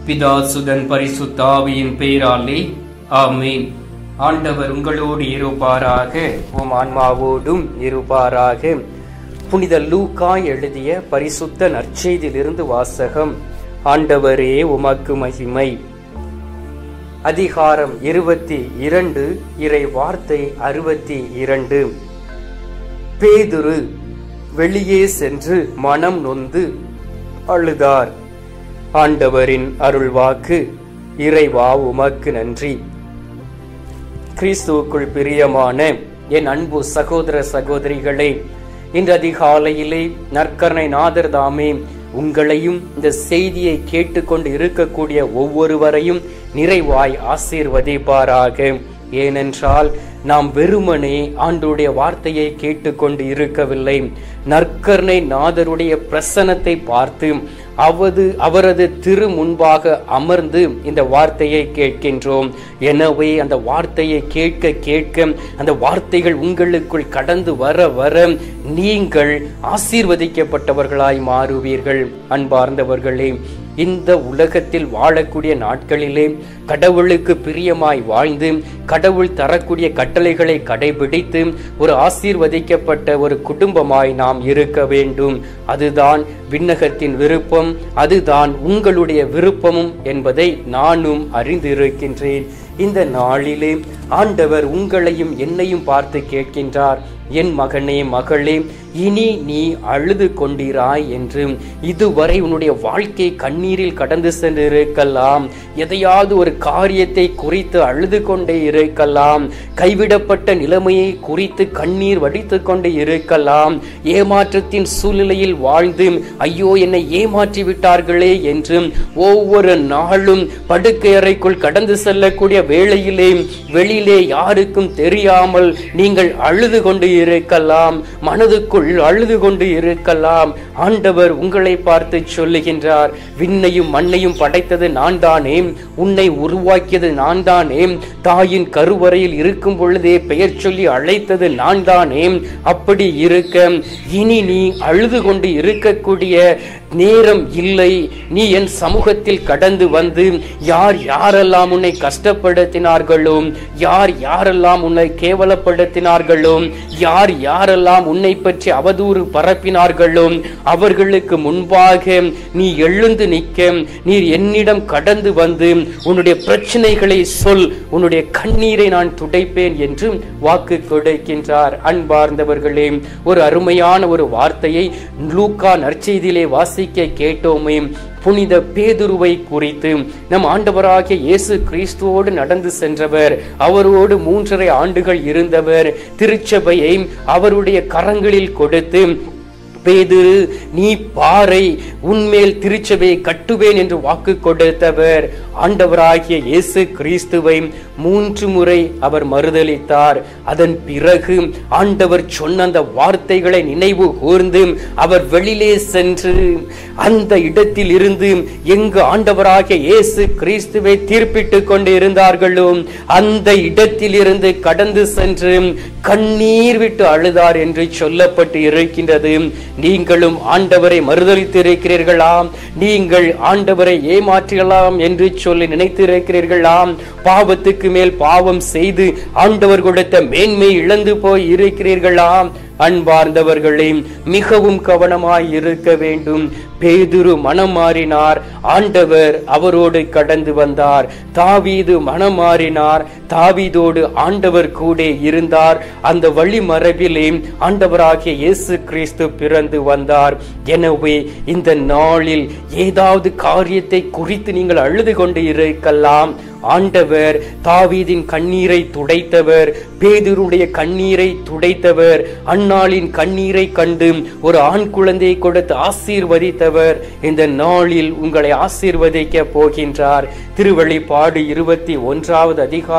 பிதா சுதன் பரிசுத்தாவியின் பெயராலே ஆமென் ஆண்டவர் உங்களோடு இருப்பாராக உம் ஆன்மாவோடும் இருப்பாராக புனித லூக்கா எழுதிய பரிசுத்த நற்செய்தியிலிருந்து வாசகம் ஆண்டவரே உமக்கு மகிமை அதிகாரம் இருபத்தி இரண்டு இறை வார்த்தை அறுபத்தி இரண்டு பேதுரு வெளியே சென்று மனம் நொந்து அழுதார் ஆண்டவரின் அருள்வாக்கு இறைவா உமக்கு நன்றி கிறிஸ்துவுக்குள் பிரியமான என் அன்பு சகோதர சகோதரிகளே இன்று அதிகாலையிலே நற்கரணை நாதர் தாமே உங்களையும் இந்த செய்தியை கேட்டுக்கொண்டு இருக்கக்கூடிய ஒவ்வொருவரையும் நிறைவாய் ஆசீர்வதிப்பாராக ஏனென்றால் நாம் வெறுமனே ஆண்டுடைய வார்த்தையை கேட்டுக்கொண்டு இருக்கவில்லை நற்கர்ணை நாதருடைய பிரசனத்தை பார்த்து அவது அவரது திரு முன்பாக அமர்ந்து இந்த வார்த்தையை கேட்கின்றோம் எனவே அந்த வார்த்தையை கேட்க கேட்க அந்த வார்த்தைகள் உங்களுக்குள் கடந்து வர வர நீங்கள் ஆசீர்வதிக்கப்பட்டவர்களாய் மாறுவீர்கள் அன்பார்ந்தவர்களே இந்த உலகத்தில் வாழக்கூடிய நாட்களிலே கடவுளுக்கு பிரியமாய் வாழ்ந்து கடவுள் தரக்கூடிய கட்டளைகளை கடைபிடித்து ஒரு ஆசீர்வதிக்கப்பட்ட ஒரு குடும்பமாய் நாம் இருக்க வேண்டும் அதுதான் விண்ணகத்தின் விருப்பம் அதுதான் உங்களுடைய விருப்பமும் என்பதை நானும் அறிந்திருக்கின்றேன் இந்த நாளிலே ஆண்டவர் உங்களையும் என்னையும் பார்த்து கேட்கின்றார் என் மகனே மகளே இனி நீ அழுது கொண்டிராய் என்று இதுவரை உன்னுடைய வாழ்க்கை கண்ணீரில் கடந்து சென்று இருக்கலாம் எதையாவது ஒரு காரியத்தை குறித்து அழுது கொண்டே இருக்கலாம் கைவிடப்பட்ட நிலைமையை குறித்து கண்ணீர் வடித்து கொண்டு இருக்கலாம் ஏமாற்றத்தின் சூழ்நிலையில் வாழ்ந்து ஐயோ என்னை ஏமாற்றி விட்டார்களே என்று ஒவ்வொரு நாளும் படுக்கை அறைக்குள் கடந்து செல்லக்கூடிய வேளையிலே வெளியிலே யாருக்கும் தெரியாமல் நீங்கள் அழுது கொண்டு இருக்கலாம் மனதுக்குள் அழுது கொண்டு இருக்கலாம் ஆண்டவர் உங்களை பார்த்து சொல்லுகின்றார் விண்ணையும் மண்ணையும் படைத்தது நான் தானே உன்னை உருவாக்கியது நான் தானே தாயின் கருவறையில் இருக்கும் பொழுதே பெயர் சொல்லி அழைத்தது நான் தானே அப்படி இருக்க இனி நீ அழுது கொண்டு இருக்கக்கூடிய நேரம் இல்லை நீ என் சமூகத்தில் கடந்து வந்து யார் யாரெல்லாம் உன்னை கஷ்டப்படுத்தினார்களோ யார் யாரெல்லாம் உன்னை கேவலப்படுத்தினார்களோ யார் யாரெல்லாம் உன்னை பற்றி அவதூறு பரப்பினார்களோ அவர்களுக்கு முன்பாக நீ எழுந்து நிற்க நீர் என்னிடம் கடந்து வந்து உன்னுடைய பிரச்சனைகளை சொல் உன்னுடைய கண்ணீரை நான் துடைப்பேன் என்று வாக்கு கொடுக்கின்றார் அன்பார்ந்தவர்களே ஒரு அருமையான ஒரு வார்த்தையை லூக்கா நற்செய்தியிலே வாசிக்க கேட்டோமே புனித பேதுருவை குறித்து நம் ஆண்டவராகிய இயேசு கிறிஸ்துவோடு நடந்து சென்றவர் அவரோடு மூன்றரை ஆண்டுகள் இருந்தவர் திருச்சபையை அவருடைய கரங்களில் கொடுத்து பேதுரு நீ பாறை உன்மேல் திருச்சபையை கட்டுவேன் என்று வாக்கு கொடுத்தவர் ஆண்டவராகிய இயேசு கிறிஸ்துவை மூன்று முறை அவர் மறுதளித்தார் அதன் பிறகு ஆண்டவர் சொன்ன அந்த வார்த்தைகளை நினைவு கூர்ந்து அவர் வெளியிலே சென்று அந்த இடத்தில் இருந்து எங்கு ஆண்டவராகிய இயேசு கிறிஸ்துவை தீர்ப்பிட்டு கொண்டு இருந்தார்களோ அந்த இடத்தில் இருந்து கடந்து சென்று கண்ணீர் விட்டு அழுதார் என்று சொல்லப்பட்டு இருக்கின்றது நீங்களும் ஆண்டவரை மறுதளித்திருக்கிறீர்களாம் நீங்கள் ஆண்டவரை ஏமாற்றலாம் என்று சொல்லி நினைத்திருக்கிறீர்களாம் பாவத்துக்கு மேல் பாவம் செய்து ஆண்டவர் கொடுத்த மேன்மை இழந்து போய் இருக்கிறீர்களாம் அன்பார்ந்தவர்களே மிகவும் கவனமாய் இருக்க வேண்டும் பேதுரு மனம் மாறினார் ஆண்டவர் அவரோடு கடந்து வந்தார் தாவீது மனம் மாறினார் தாவீதோடு ஆண்டவர் கூட இருந்தார் அந்த வழி மரபிலே ஆண்டவராகிய இயேசு கிறிஸ்து பிறந்து வந்தார் எனவே இந்த நாளில் ஏதாவது காரியத்தை குறித்து நீங்கள் அழுது கொண்டு இருக்கலாம் ஆண்டவர் தாவீதின் கண்ணீரை துடைத்தவர் பேதுருடைய கண்ணீரை துடைத்தவர் அன்னாளின் கண்ணீரை கண்டு ஒரு ஆண் குழந்தையை கொடுத்து ஆசீர்வதித்தவர் இந்த நாளில் உங்களை ஆசீர்வதிக்க போகின்றார் திருவழிப்பாடு இருபத்தி ஒன்றாவது அதிகாரம்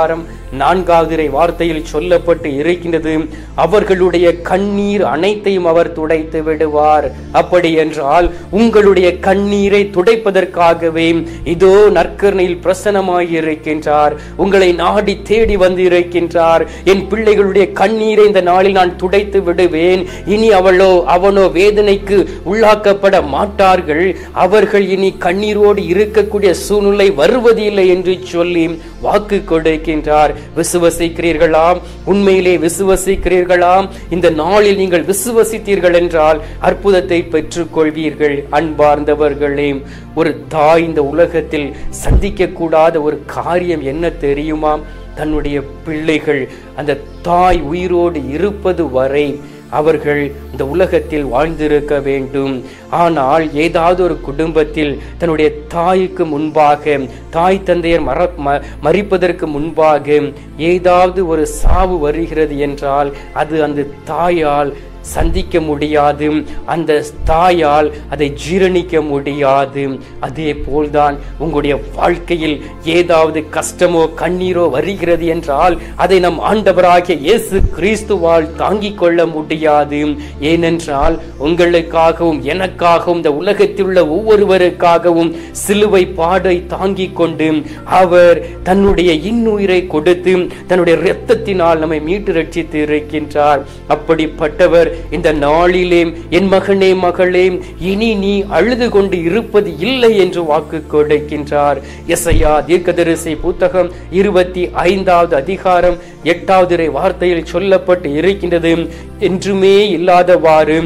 நான்காவது இறை வார்த்தையில் சொல்லப்பட்டு இருக்கின்றது அவர்களுடைய கண்ணீர் அனைத்தையும் அவர் துடைத்து விடுவார் அப்படி என்றால் உங்களுடைய கண்ணீரை துடைப்பதற்காகவே இதோ நற்கரணையில் பிரசனமாய் இருக்கின்றார் உங்களை நாடி தேடி வந்து இருக்கின்றார் என் பிள்ளைகளுடைய கண்ணீரை இந்த நாளில் நான் துடைத்து விடுவேன் இனி அவளோ அவனோ வேதனைக்கு உள்ளாக்கப்பட மாட்டார்கள் அவர்கள் இனி கண்ணீரோடு இருக்கக்கூடிய சூழ்நிலை வருவதில்லை என்று சொல்லி வாக்கு கொடுக்கின்றார் விசுவசிக்கிறீர்களாம் உண்மையிலே விசுவசிக்கிறீர்களாம் இந்த நாளில் நீங்கள் விசுவசித்தீர்கள் என்றால் அற்புதத்தை பெற்றுக் கொள்வீர்கள் அன்பார்ந்தவர்களே ஒரு தாய் இந்த உலகத்தில் சந்திக்க கூடாத ஒரு காரியம் என்ன தெரியுமா தன்னுடைய பிள்ளைகள் அந்த தாய் உயிரோடு இருப்பது வரை அவர்கள் இந்த உலகத்தில் வாழ்ந்திருக்க வேண்டும் ஆனால் ஏதாவது ஒரு குடும்பத்தில் தன்னுடைய தாய்க்கு முன்பாக தாய் தந்தையர் மற ம- மரிப்பதற்கு முன்பாக ஏதாவது ஒரு சாவு வருகிறது என்றால் அது அந்த தாயால் சந்திக்க முடியாது அந்த தாயால் அதை ஜீரணிக்க முடியாது அதே போல்தான் உங்களுடைய வாழ்க்கையில் ஏதாவது கஷ்டமோ கண்ணீரோ வருகிறது என்றால் அதை நம் ஆண்டவராகிய இயேசு கிறிஸ்துவால் தாங்கிக் கொள்ள முடியாது ஏனென்றால் உங்களுக்காகவும் எனக்காகவும் இந்த உலகத்தில் உள்ள ஒவ்வொருவருக்காகவும் சிலுவை பாடை தாங்கிக் கொண்டு அவர் தன்னுடைய இன்னுயிரை கொடுத்து தன்னுடைய இரத்தத்தினால் நம்மை மீட்டு ரட்சித்து இருக்கின்றார் அப்படிப்பட்டவர் இந்த நாளிலே என் மகனே மகளே இனி நீ அழுது கொண்டு இருப்பது இல்லை என்று வாக்கு கொடுக்கின்றார் எசையா தீர்க்கதரிசி புத்தகம் இருபத்தி ஐந்தாவது அதிகாரம் எட்டாவது இறை வார்த்தையில் சொல்லப்பட்டு இருக்கின்றது என்றுமே இல்லாதவாறு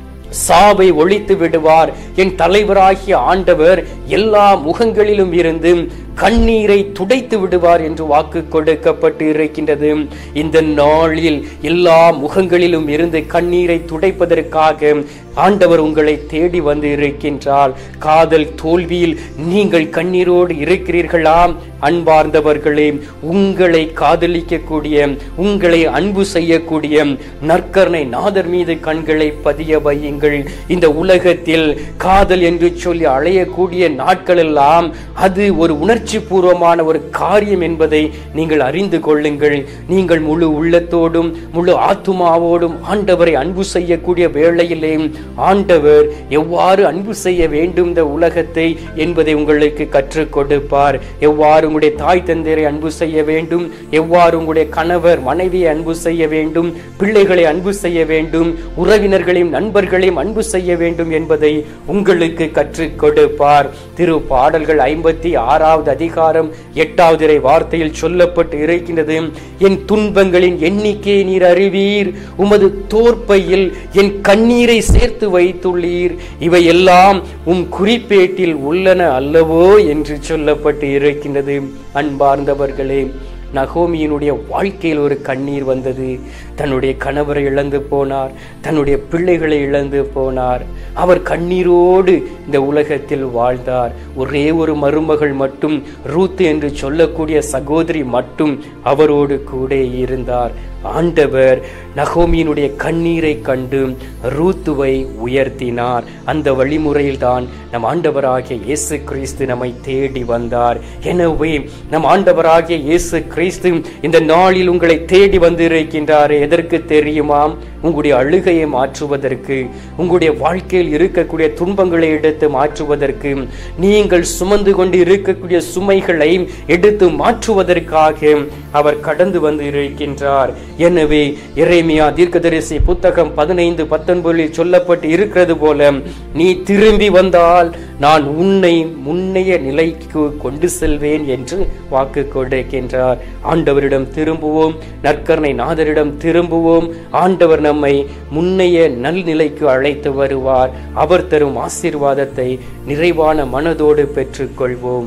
சாவை ஒழித்து விடுவார் என் தலைவராகிய ஆண்டவர் எல்லா முகங்களிலும் இருந்து கண்ணீரை துடைத்து விடுவார் என்று வாக்கு கொடுக்கப்பட்டு இருக்கின்றது இந்த நாளில் எல்லா முகங்களிலும் இருந்து கண்ணீரை துடைப்பதற்காக ஆண்டவர் உங்களை தேடி வந்து இருக்கின்றார் காதல் தோல்வியில் நீங்கள் கண்ணீரோடு இருக்கிறீர்களா அன்பார்ந்தவர்களே உங்களை காதலிக்கக்கூடிய உங்களை அன்பு செய்யக்கூடிய நற்கரணை நாதர் மீது கண்களை பதிய வையுங்கள் இந்த உலகத்தில் காதல் என்று சொல்லி அழையக்கூடிய நாட்களெல்லாம் அது ஒரு உணர்ச்சி பூர்வமான ஒரு காரியம் என்பதை நீங்கள் அறிந்து கொள்ளுங்கள் நீங்கள் முழு உள்ளத்தோடும் முழு ஆத்துமாவோடும் ஆண்டவரை அன்பு செய்யக்கூடிய வேளையிலே ஆண்டவர் எவ்வாறு அன்பு செய்ய வேண்டும் இந்த உலகத்தை என்பதை உங்களுக்கு கற்றுக் கொடுப்பார் எவ்வாறு உங்களுடைய தாய் தந்தையரை அன்பு செய்ய வேண்டும் எவ்வாறு உங்களுடைய கணவர் மனைவியை அன்பு செய்ய வேண்டும் பிள்ளைகளை அன்பு செய்ய வேண்டும் உறவினர்களையும் நண்பர்களையும் அன்பு செய்ய வேண்டும் என்பதை உங்களுக்கு கற்றுக் கொடுப்பார் திரு பாடல்கள் ஐம்பத்தி ஆறாவது அதிகாரம் எட்டாவது இறை வார்த்தையில் சொல்லப்பட்டு இருக்கின்றது என் துன்பங்களின் எண்ணிக்கையை நீர் அறிவீர் உமது தோற்பையில் என் கண்ணீரை சேர்த்து வைத்துள்ளீர் இவையெல்லாம் உம் குறிப்பேட்டில் உள்ளன அல்லவோ என்று சொல்லப்பட்டு இருக்கின்றது அன்பார்ந்தவர்களே நகோமியினுடைய வாழ்க்கையில் ஒரு கண்ணீர் வந்தது தன்னுடைய கணவரை இழந்து போனார் தன்னுடைய பிள்ளைகளை இழந்து போனார் அவர் கண்ணீரோடு இந்த உலகத்தில் வாழ்ந்தார் ஒரே ஒரு மருமகள் மட்டும் ரூத் என்று சொல்லக்கூடிய சகோதரி மட்டும் அவரோடு கூட இருந்தார் ஆண்டவர் நகோமியினுடைய கண்ணீரை கண்டு ரூத்துவை உயர்த்தினார் அந்த வழிமுறையில் தான் நம் ஆண்டவராகிய இயேசு கிறிஸ்து நம்மை தேடி வந்தார் எனவே நம் ஆண்டவராகிய இயேசு கிறிஸ்து இந்த நாளில் உங்களை தேடி வந்திருக்கின்றார் எதற்கு தெரியுமாம் உங்களுடைய அழுகையை மாற்றுவதற்கு உங்களுடைய வாழ்க்கையில் இருக்கக்கூடிய துன்பங்களை எடுத்து மாற்றுவதற்கு நீங்கள் சுமந்து கொண்டு இருக்கக்கூடிய சுமைகளை எடுத்து மாற்றுவதற்காக அவர் கடந்து வந்து இருக்கின்றார் எனவே இறைமையா தீர்க்கதரிசி புத்தகம் பதினைந்து பத்தொன்பதில் சொல்லப்பட்டு இருக்கிறது போல நீ திரும்பி வந்தால் நான் உன்னை முன்னைய நிலைக்கு கொண்டு செல்வேன் என்று வாக்கு கொடுக்கின்றார் ஆண்டவரிடம் திரும்புவோம் நற்கரணை நாதரிடம் திரும்புவோம் ஆண்டவர் நம்மை முன்னைய நல்நிலைக்கு அழைத்து வருவார் அவர் தரும் ஆசீர்வாதத்தை நிறைவான மனதோடு பெற்றுக்கொள்வோம்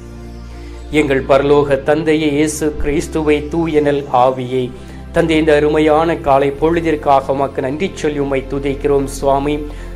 எங்கள் பரலோக தந்தையே இயேசு கிறிஸ்துவை தூயனல் ஆவியை தந்தை இந்த அருமையான காலை பொழுதிற்காக உமக்கு நன்றி சொல்லி உம்மை துதிக்கிறோம் சுவாமி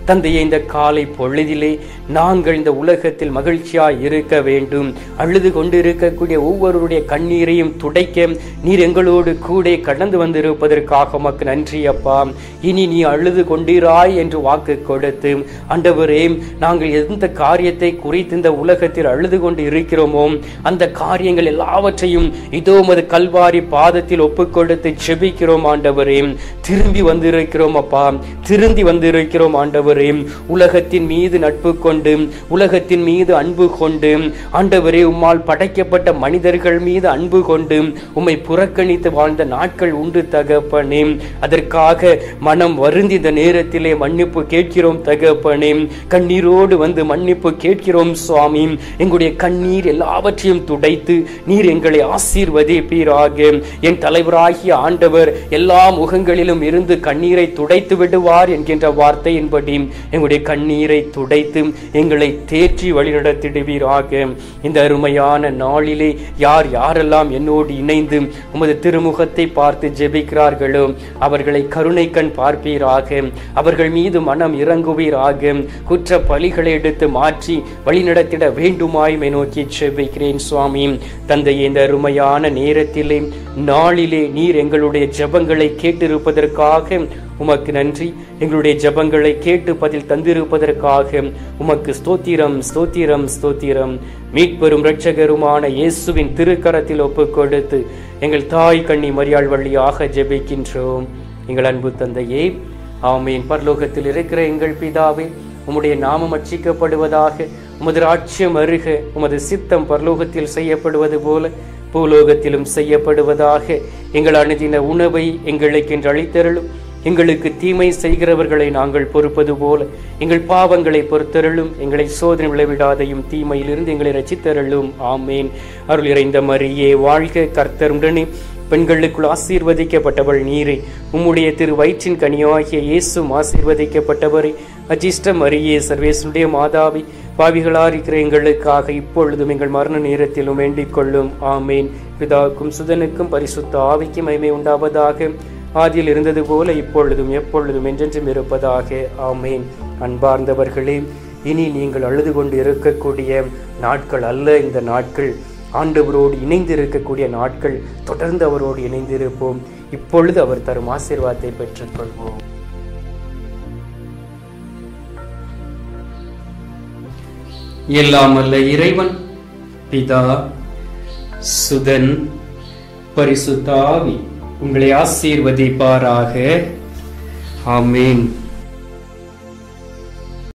தந்தையை இந்த காலை பொழுதிலே நாங்கள் இந்த உலகத்தில் மகிழ்ச்சியாய் இருக்க வேண்டும் அழுது கொண்டு இருக்கக்கூடிய ஒவ்வொருடைய கண்ணீரையும் துடைக்க நீர் எங்களோடு கூட கடந்து வந்திருப்பதற்காக உமக்கு நன்றி அப்பா இனி நீ அழுது கொண்டீராய் என்று வாக்கு கொடுத்து ஆண்டவரே நாங்கள் எந்த காரியத்தை குறித்து இந்த உலகத்தில் அழுது கொண்டு இருக்கிறோமோ அந்த காரியங்கள் எல்லாவற்றையும் இதோ உமது கல்வாரி பாதத்தில் ஒப்புக் கொடுத்து செபிக்கிறோம் ஆண்டவரே திரும்பி வந்திருக்கிறோம் அப்பா திருந்தி வந்திருக்கிறோம் ஆண்டவரே உலகத்தின் மீது நட்பு கொண்டு உலகத்தின் மீது அன்பு கொண்டு ஆண்டவரே உம்மால் படைக்கப்பட்ட மனிதர்கள் மீது அன்பு கொண்டு உம்மை புறக்கணித்து வாழ்ந்த நாட்கள் உண்டு தகப்பனே அதற்காக மனம் வருந்தி இந்த நேரத்திலே மன்னிப்பு கேட்கிறோம் தகப்பனே கண்ணீரோடு வந்து மன்னிப்பு கேட்கிறோம் சுவாமி எங்களுடைய கண்ணீர் எல்லாவற்றையும் துடைத்து நீர் எங்களை ஆசீர்வதிப்பீராக என் தலைவராகிய ஆண்டவர் எல்லா முகங்களிலும் இருந்து கண்ணீரை துடைத்து விடுவார் என்கின்ற வார்த்தையின்படி எங்களுடைய கண்ணீரை துடைத்து எங்களை தேற்றி வழிநடத்திடுவீராக இந்த அருமையான நாளிலே யார் யாரெல்லாம் என்னோடு இணைந்து உமது திருமுகத்தை பார்த்து ஜெபிக்கிறார்களோ அவர்களை கருணை கண் பார்ப்பீராக அவர்கள் மீது மனம் இறங்குவீராக குற்ற பலிகளை எடுத்து மாற்றி வழிநடத்திட வேண்டுமாய்மை நோக்கி செபிக்கிறேன் சுவாமி தந்தை இந்த அருமையான நேரத்திலே நாளிலே நீர் எங்களுடைய ஜெபங்களை கேட்டிருப்பதற்காக உமக்கு நன்றி எங்களுடைய ஜெபங்களை கேட்டு பதில் தந்திருப்பதற்காக உமக்கு ஸ்தோத்திரம் ஸ்தோத்திரம் ஸ்தோத்திரம் மீட்பெரும் இரட்சகருமான இயேசுவின் திருக்கரத்தில் ஒப்புக் கொடுத்து எங்கள் தாய் கண்ணி மரியாள் வழியாக ஜெபிக்கின்றோம் எங்கள் அன்பு தந்தையே ஆமீன் பரலோகத்தில் இருக்கிற எங்கள் பிதாவே உம்முடைய நாமம் அச்சிக்கப்படுவதாக உமது ராட்சியம் அருக உமது சித்தம் பரலோகத்தில் செய்யப்படுவது போல பூலோகத்திலும் செய்யப்படுவதாக எங்கள் அணுதின உணவை எங்களுக்கு என்று அளித்தருளும் எங்களுக்கு தீமை செய்கிறவர்களை நாங்கள் பொறுப்பது போல எங்கள் பாவங்களை பொறுத்தருளும் எங்களை சோதனை விளைவிடாதையும் தீமையிலிருந்து எங்களை ரசித்தருளும் ஆமேன் அருள் இறைந்த மரியே வாழ்க கர்த்தர் உடனே பெண்களுக்குள் ஆசீர்வதிக்கப்பட்டவள் நீரே உம்முடைய திரு வயிற்றின் கனியாகிய இயேசும் ஆசீர்வதிக்கப்பட்டவரே அஜிஷ்ட மரியே சர்வேசுடைய மாதாவி பாவிகளா இருக்கிற எங்களுக்காக இப்பொழுதும் எங்கள் மரண நேரத்திலும் வேண்டிக் கொள்ளும் ஆமேன் பிதாவுக்கும் சுதனுக்கும் பரிசுத்த ஆவிக்கும் மகிமை உண்டாவதாக ஆதியில் இருந்தது போல இப்பொழுதும் எப்பொழுதும் என்றென்றும் இருப்பதாக ஆமேன் அன்பார்ந்தவர்களே இனி நீங்கள் அழுது கொண்டு இருக்கக்கூடிய நாட்கள் அல்ல இந்த நாட்கள் ஆண்டவரோடு இணைந்து இருக்கக்கூடிய நாட்கள் தொடர்ந்து அவரோடு இணைந்திருப்போம் இப்பொழுது அவர் தரும் ஆசீர்வாதத்தை பெற்றுக்கொள்வோம் எல்லாம் அல்ல இறைவன் பிதா சுதன் பரிசுத்தாவி உங்களை ஆசீர்வதிப்பாராக ஆமீன்